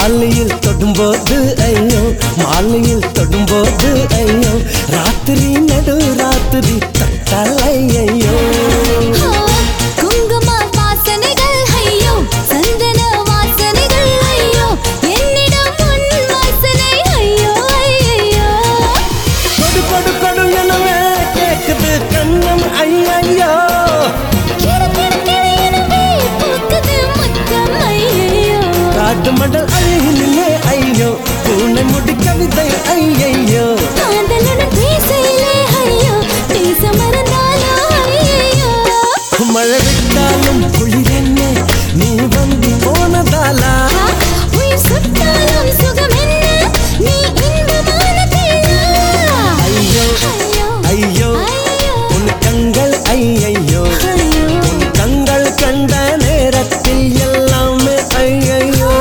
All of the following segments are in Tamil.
மாலையில் தொடும்போது ஐயோ மாலையில் தொடும்போது ஐயோ ராத்திரி நடு ராத்திரி தட்டலை ஐயோ குங்கும வாசனைகள் ஐயோ சந்தன வாசனைகள் ஐயோ என்னிடம் உன் வாசனை ஐயோ ஐயோ கொடு கொடு கொடு எனவே கேக்குது கண்ணம் ஐயையோ கிட கிட கிட எனவே பூக்குது முத்தம் ஐயோ காட்டு மடல் அழகிலே ஐயோ பூனை முடி கவிதை ஐயையோ காதலுடன் பேசையிலே ஐயோ பேச மறந்தாலோ ஐயோ மழை விட்டாலும் குளிரென்ன நீ வந்து போனதாலா உயிர் சுட்டாலும் சுகம் என்ன நீ இன்பமான தேனா ஐயோ ஐயோ ஐயோ ஐயோ உன் கண்கள் ஐயையோ ஐயோ உன் கண்கள் கண்ட நேரத்தில் எல்லாமே ஐயையோ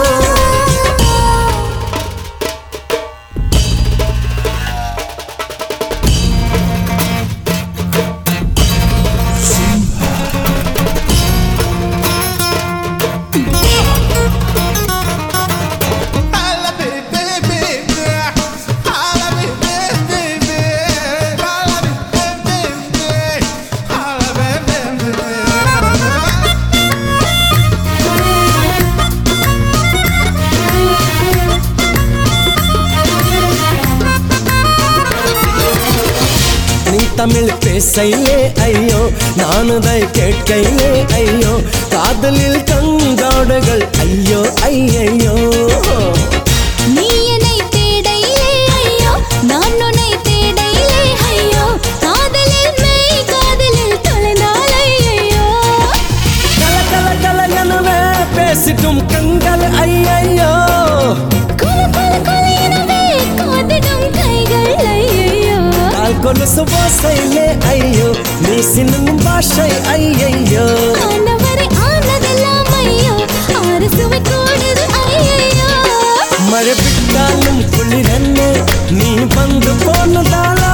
நீ தமிழ் பேசையிலே ஐயோ நானுதை கேட்கையிலே ஐயோ காதலில் கங்காடுகள் ஐயோ ஐயையோ நீ என்னை தேடையிலே ஐயோ நான் உன்னை தேடையிலே ஐயோ காதலில் மெய் காதலில் தொலைந்தால் ஐயோ கல கல கல எனவே பேசிட்டும் கண்கள் ஐயையோ குல குல குல எனவே காதிடும் கைகள் ஐயோ கால் கொலுசு ஓசையிலே ஐயோ நீ சின்னும் பாஷை ஐயையோ ஆனவரை ஆனதெல்லாம் ஐயோ ஆறு சுவை கூடுது ஐயோ மழை விட்டாலும் குளிரன்னு நீ வந்து போனதாலா